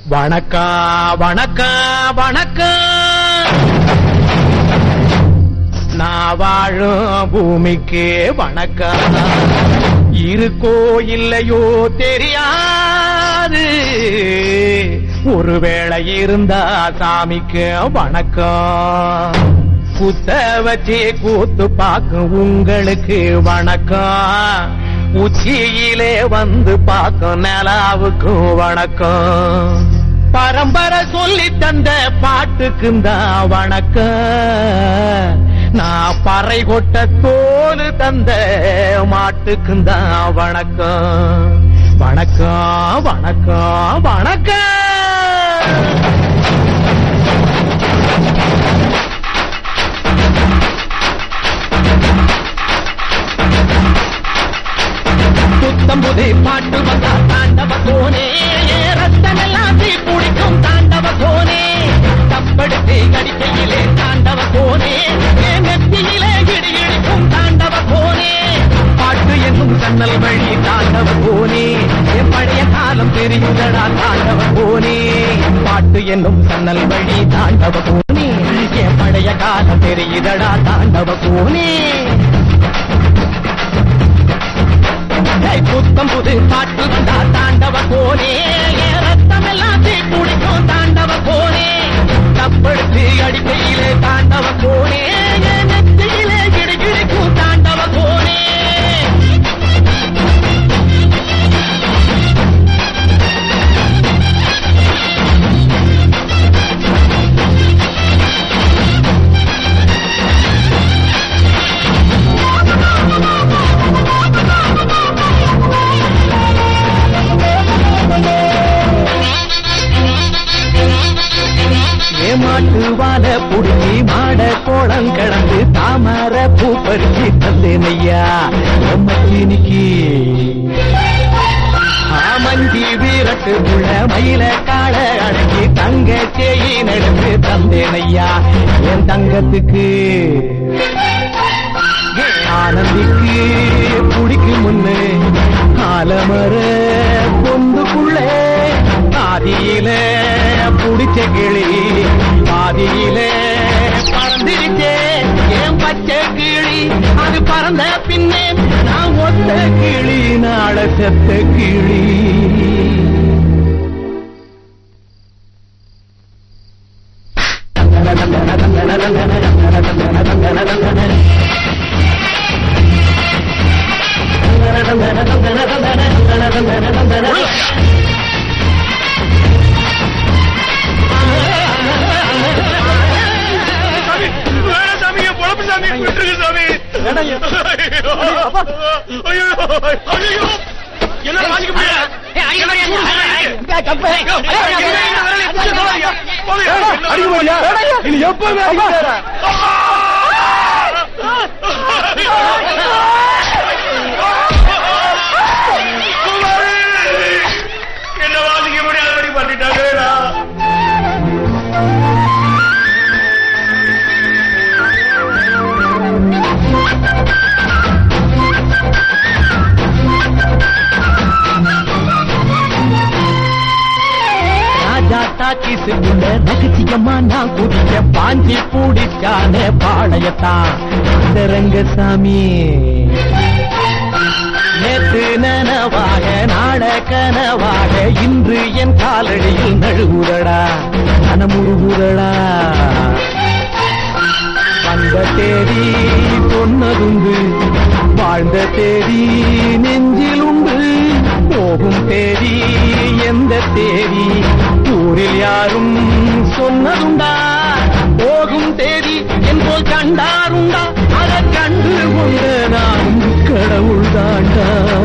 வணக்கா வணக்கா வணக்கம் நான் வாழும் பூமிக்கு வணக்கம் இருக்கோ இல்லையோ தெரியாது ஒருவேளை இருந்தா சாமிக்கு வணக்கம் குத்த வச்சு கூத்து பார்க்கும் உங்களுக்கு வணக்கம் உச்சியிலே வந்து பார்க்கும் நிலாவுக்கும் வணக்கம் பரம்பரை சொல்லி தந்த பாட்டுக்கும் தான் வணக்கம் நான் பறை கொட்ட தோலு தந்த மாட்டுக்கும் தான் வணக்கம் வணக்கம் வணக்கம் வணக்கம் புத்தம் புது பாட்டு வந்தா தாண்டவ கோனே ரத்தமெல்லாம் தீ பிடிக்கும் தாண்டவ கோனே தப்படுத்து அடிக்கையிலே தாண்டவ கோனே என் நெத்தியிலே இடி இடிக்கும் தாண்டவ கோனே பாட்டு என்னும் கண்ணல் வழி தாண்டவ கோனே என் பழைய காலம் தெரியுதடா தாண்டவ கோனே பாட்டு என்னும் கண்ணல் வழி தாண்டவ கோனே என் பழைய காலம் தெரியுதடா தாண்டவ கோனே ஏய், புத்தம் புது பாட்டு வந்தா தாண்டவ கோனே என் ரத்தம் எல்லாம் தீ குடிக்கும் தாண்டவ கோனே தப்படுத்து அடிக்கையிலே தாண்டவ கோனே என் நெத்தியிலே கிடி கிடிக்கும் தாண்டவ கோனே ஏமாட்டு வாழ புடுங்கி மாட கோலம் கடந்து தாமர பூ பறிச்சு தந்தேனையா மச்சினிக்கு ஆமஞ்சி வீரட்டு புள்ள மயில கால அடக்கி தங்க சேயி நடந்து தந்தேனையா என் தங்கத்துக்கு ஆனந்திக்கு குடிக்கு முன்னு ஆலமர பொந்துக்குள்ள ஆதியில புடிச்ச கிளி ஆதியில பறந்திருச்சே ஏன் பச்சை கிளி அது பறந்த பின்னே நான் ஒத்த கிளி நாள செத்த கிளி சாமி வேணாம் சாமி என் பொழப்பு சாமி விட்டுருங்க சாமி ஐயோ ஐயோ ஐயோ என்ன வாங்கிக்க முடியாது இனி எப்பவுமே என்ன வாசிக்க முடியாதபடி பண்ணிட்டாங்களா ராஜா டாக்கிஸுக்குள்ள ரகசியமா நான் குடிக்க பாஞ்சி பூடிச்சான பாளையத்தான் அந்த ரங்கசாமி நேற்று நனவாக நாட கனவாக இன்று என் காலடியில் நழுவுதடா மனமுருகுதடா வந்த தேதி சொன்னதுண்டு வாழ்ந்த தேதி நெஞ்சில் உண்டு போகும் தேதி எந்த தேதி ஊரில் யாரும் சொன்னதுண்டா போகும் தேதி என்போல் கண்டாருண்டா அதை கண்டு கொண்ட நான் கடவுள் தாண்டா